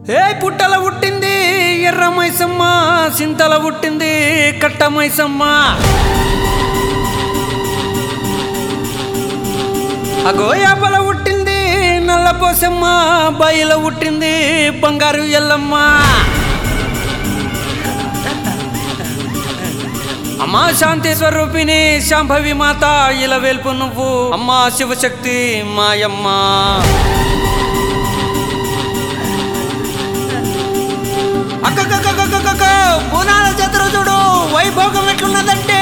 ఏ పుట్టల పుట్టింది ఎర్ర మైసమ్మ సింతల పుట్టింది కట్ట మైసమ్మ అగో యాపల పుట్టింది నల్ల పోసమ్మ బాయిల పుట్టింది బంగారు ఎల్లమ్మ అమ్మా శాంతి స్వరూపిణి శాంభవి మాత ఇలా వెల్పు నువ్వు అమ్మా శివశక్తి మాయమ్మ అక్కక్కక్కక్కక్కక్క బోనాల జాతర చూడు వైభోగం ఎట్లున్నదంటే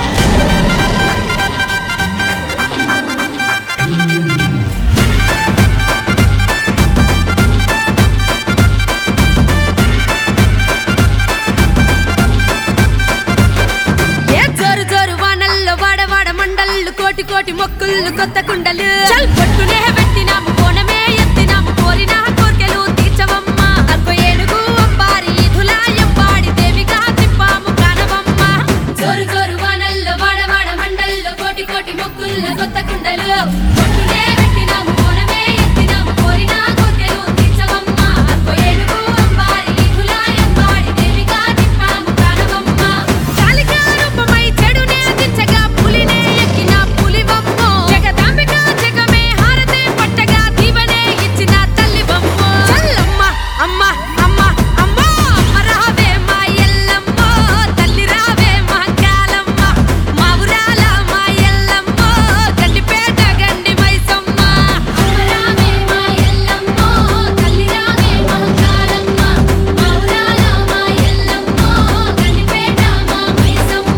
ఏ జోరు జోరు వానల్లో వాడవాడ మండళ్ళు కోటి కోటి మొక్కుళ్ళు కొత్త కుండలు చల్ కొట్టునే పెట్టినాము కోణమే ఎత్తినాము కోరిన కోర్కెలు తీర్చవమ్మ అగ్గో ఏనుగు అంబారి ఇధులా ఎంబాడి దేవిగా తిప్పాము కానవమ్మ జోరు జోరు వానల్లో వాడవాడ మండళ్ళు కోటి కోటి మొక్కుళ్ళు కొత్త కుండలు కొట్టునే పెట్టినాము కోణమే ఎత్తినాము కోరిన కోర్కెలు తీర్చవమ్మ అగ్గో ఏనుగు అంబారి ఇధులా ఎంబాడి దేవిగా తిప్పాము కానవమ్మ కాలికా రూపమై చెడునే దించగా పులినే ఎక్కిన పులివమ్మో జగదాంబిక జగమే హారతే పట్టగా దీవెనే ఇచ్చిన తల్లివమ్మో చల్లమ్మ అమ్మ అమ్మ అమ్మ అమ్మ రావే మా ఎల్లమ్మ తల్లి రావే మా కాలమ్మ మా ఊరాల మా ఎల్లమ్మ గండిపేట గండి మైసమ్మ అమ్మ రావే మా ఎల్లమ్మ తల్లి రావే మా కాలమ్మ మా ఊరాల మా ఎల్లమ్మ గండిపేట మా మైసమ్మ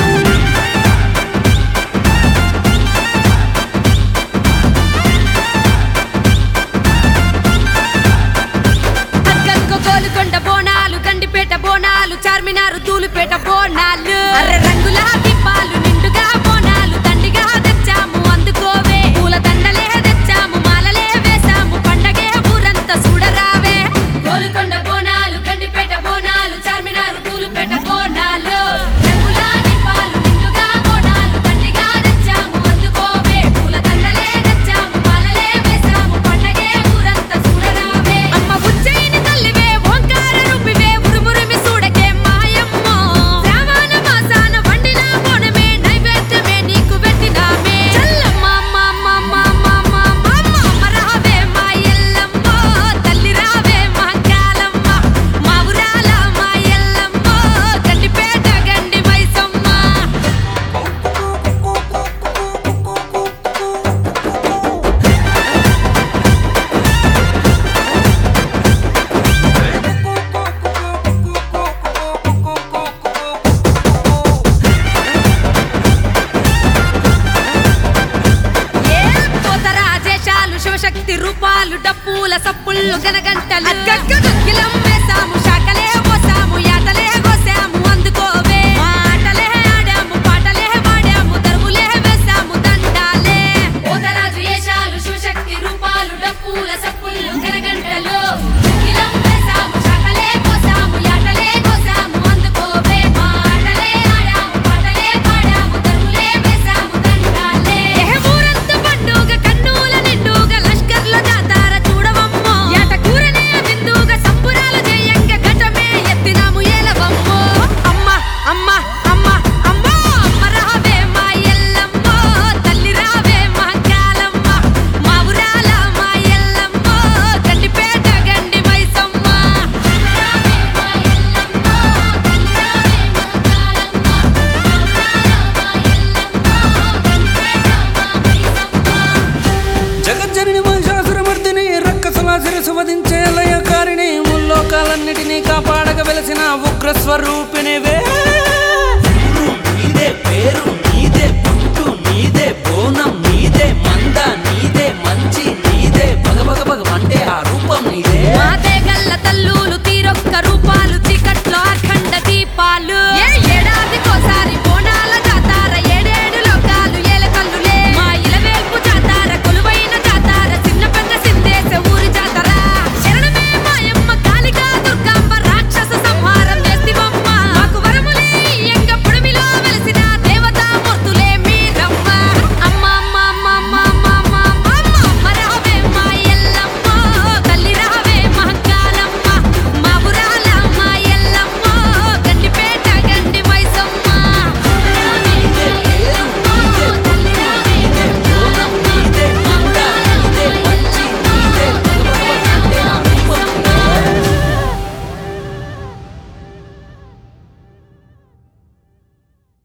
అక్కక్కో గోలుకొండ బోనాలు గండిపేట బోనాలు చార్మినారు తూలుపేట బోనాలు అర్రె రంగుల దీపాలు నిండుగా బోనాలు దండిగా తెచ్చాము అందుకోవే పూల దండలే తెచ్చాము మాలలే వేసాము పండగే ఊరంతా చూడరావే గోలుకొండ బోనాలు గండిపేట బోనాలు చార్మినారు తూలుపేట బోనాలు రంగుల దీపాలు నిండుగా బోనాలు దండిగా తెచ్చాము అందుకోవే పూల దండలే తెచ్చాము మాలలే వేసాము పండగే ఊరంతా చూడరావే అమ్మ ఉజ్జయిని తల్లివే ఓంకార రూపివే ఉరుమురుమి చూడకే మాయమ్మో శ్రావణ మాసాన వండిన బోనమే నైవేద్యమే నీకు పెట్టినామే చల్లమ్మ అమ్మ అమ్మ అమ్మ అమ్మ అమ్మ అమ్మ అమ్మ రావే మా ఎల్లమ్మ తల్లి రావే మా కాలమ్మ మా ఊరాల మా ఎల్లమ్మ గండిపేట గండి మైసమ్మ ఏ పోతరాజేశాలు శివశక్తి రూపాలు డప్పుల సప్పుళ్ళు గనగంటలు అగ్గగ్గగిలం వేసాము శాకలే పోసాము యాతలే కోసాము అందుకోవే ఆటలే ఆడాము పాటలే వాడాము దరువులే వేసాము దండాలే పోతరాజు ఏషాలు శివశక్తి రూపాలు డప్పుల సప్పుళ్ళు గనగంటలు అగ్గిలం వేసాము శాకలే పోసాము యాటలే కోసాము అందుకోవే ఆటలే ఆడాము పాటలే వాడాము దరువులే వేసాము దండాలే ఊరంత పండుగ కన్నుల నిండుగ లష్కర్ల జాతార చూడవమ్మో ఏట కూరనే విందుగ సంబురాలు చేయంగ ఘటమే ఎత్తినాము ఏలవమ్మో అమ్మ అమ్మ అమ్మ అమ్మ అమ్మ రావే మా ఎల్లమ్మ తల్లి రావే మా కాలమ్మ మా ఊరాల మా ఎల్లమ్మ గండిపేట గండి మైసమ్మ రావే మా ఎల్లమ్మ తల్లి రావే మా కాలమ్మ మా ఊరాల మా ఎల్లమ్మ గండిపేట మా మైసమ్మ జగజ్జనని మహిషాసురమర్దిని రక్కసుల శిరసు వధించే లయకారిణి ముల్లోకాలన్నిటినీ కాపాడగ వెలసిన ఉగ్ర స్వరూపిణివే ఊరు నీదే పేరు నీదే పుట్టు నీదే బోనం నీదే మంద నీదే మంచి నీదే భగ భగ భగ అంటే ఆ రూపం నీదే మా